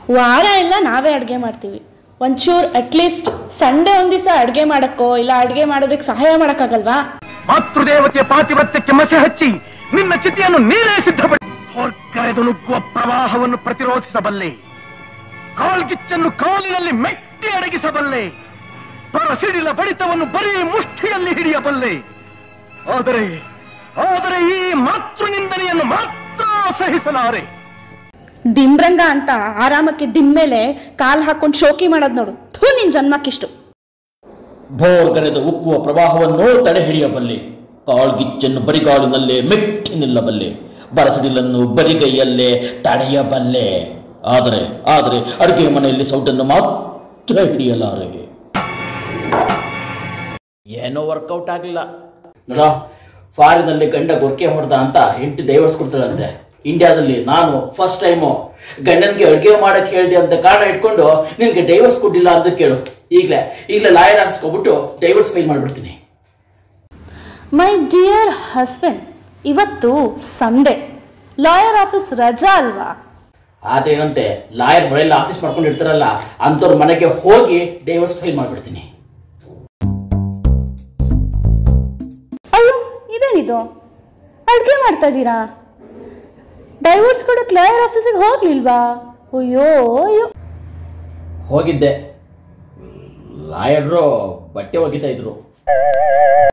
ವಾರ ಎಲ್ಲ ನಾವೇ ಅಡುಗೆ ಮಾಡ್ತೀವಿ ಒಂಚೂರು ಅಟ್ಲೀಸ್ಟ್ ಸಂಡೇ ಒಂದ್ ದಿವಸ ಅಡುಗೆ ಮಾಡಕ್ಕೋ ಇಲ್ಲ ಅಡುಗೆ ಮಾಡೋದಕ್ಕೆ ಸಹಾಯ ಮಾಡೋಕ್ಕಾಗಲ್ವಾ ಮಾತೃದೇವತೆಯ ಪಾತಿವತ್ಯಕ್ಕೆ ಮಸೆ ಹಚ್ಚಿ ನಿನ್ನ ಚಿತೆಯನ್ನು ನೀನೇ ಸಿದ್ಧಪಡಿ ಹೊರ್ಕರೆದು ನುಗ್ಗುವ ಪ್ರವಾಹವನ್ನು ಪ್ರತಿರೋಧಿಸಬಲ್ಲೆ ಕಾಲ್ಗಿಚ್ಚನ್ನು ಕಾಲಿನಲ್ಲಿ ಮೆಟ್ಟಿ ಅಡಗಿಸಬಲ್ಲೆ ಪರಸಿಡಿಲ ಬಡಿತವನ್ನು ಬರೀ ಮುಷ್ಟಿಯಲ್ಲಿ ಹಿಡಿಯಬಲ್ಲೆ ಆದರೆ ಆದರೆ ಈ ಮಾತೃ ನಿಂದನೆಯನ್ನು ಮಾತ್ರ ಸಹಿಸಲಾರೆ ದಿಂಬ್ರಂಗ ಅಂತ ಆರಾಮಕ್ಕೆ ದಿಮ್ಮೇಲೆ ಕಾಲ್ ಹಾಕೊಂಡು ಶೋಕಿ ಮಾಡೋದು ನೋಡು ಥೂ ನಿನ್ ಜನ್ಮಕ್ಕಿಷ್ಟು ಭೋರ್ಗರೆದ ಉಕ್ಕುವ ಪ್ರವಾಹವನ್ನು ತಡೆ ಹಿಡಿಯಬಲ್ಲೆ ಕಾಳ್ಗಿಚ್ಚನ್ನು ಬರಿಗಾಲಿನಲ್ಲೇ ಮೆಟ್ಟಿ ನಿಲ್ಲಬಲ್ಲೆ ಬರಸಡಿಲನ್ನು ಬರಿಗೈಯಲ್ಲೇ ತಡೆಯಬಲ್ಲೆ ಆದರೆ ಆದರೆ ಅಡುಗೆ ಮನೆಯಲ್ಲಿ ಸೌಟನ್ನು ಮಾತ್ರ ಹಿಡಿಯಲಾರೆ ಏನೋ ವರ್ಕೌಟ್ ಆಗಲಿಲ್ಲ ನೋಡ ಫಾರಿನಲ್ಲಿ ಗಂಡ ಗೊರ್ಕೆ ಹೊಡೆದ ಅಂತ ಹೆಂಡತಿ ಡೈವರ್ಸ್ ಕೊಡ್ತಾಳಂತೆ ಇಂಡಿಯಾದಲ್ಲಿ ನಾನು ಫಸ್ಟ್ ಟೈಮು ಗಂಡನಿಗೆ ಅಡುಗೆ ಮಾಡಕ್ಕೆ ಹೇಳಿದೆ ಅಂತ ಕಾರಣ ಇಟ್ಕೊಂಡು ನಿನಗೆ ಡೈವರ್ಸ್ ಕೊಟ್ಟಿಲ್ಲ ಅಂತ ಕೇಳು ಈಗಲೇ ಈಗಲೇ ಲಾಯರ್ ಹಾಕ್ಸ್ಕೊಬಿಟ್ಟು ಡೈವರ್ಸ್ ಫೈಲ್ ಮಾಡಿಬಿಡ್ತೀನಿ ಮೈ ಡಿಯರ್ ಹಸ್ಬೆಂಡ್ ಇವತ್ತು ಸಂಡೇ ಲಾಯರ್ ಆಫೀಸ್ ರಜಾ ಅಲ್ವಾ ಆತೇನಂತೆ ಲಾಯರ್ ಮನೆಯಲ್ಲಿ ಆಫೀಸ್ ಮಾಡ್ಕೊಂಡು ಇರ್ತಾರಲ್ಲ ಅಂಥವ್ರ ಮನೆಗೆ ಹೋಗಿ ಡೈವರ್ಸ್ ಫೈಲ್ ಮಾಡಿಬಿಡ್ತೀನಿ ಅಯ್ಯೋ ಇದೇನಿದು ಅಡುಗೆ ಮಾಡ್ತಾ ಇದ್ದೀರಾ ಡೈವೋರ್ಸ್ ಕೊಡಕ್ಕೆ ಲಾಯರ್ ಆಫೀಸಿಗೆ ಹೋಗ್ಲಿಲ್ವಾ ಅಯ್ಯೋ ಅಯ್ಯೋ ಹೋಗಿದ್ದೆ ಲಾಯರ್ರು ಬಟ್ಟೆ ಒಗಿತಾ ಇದ್ರು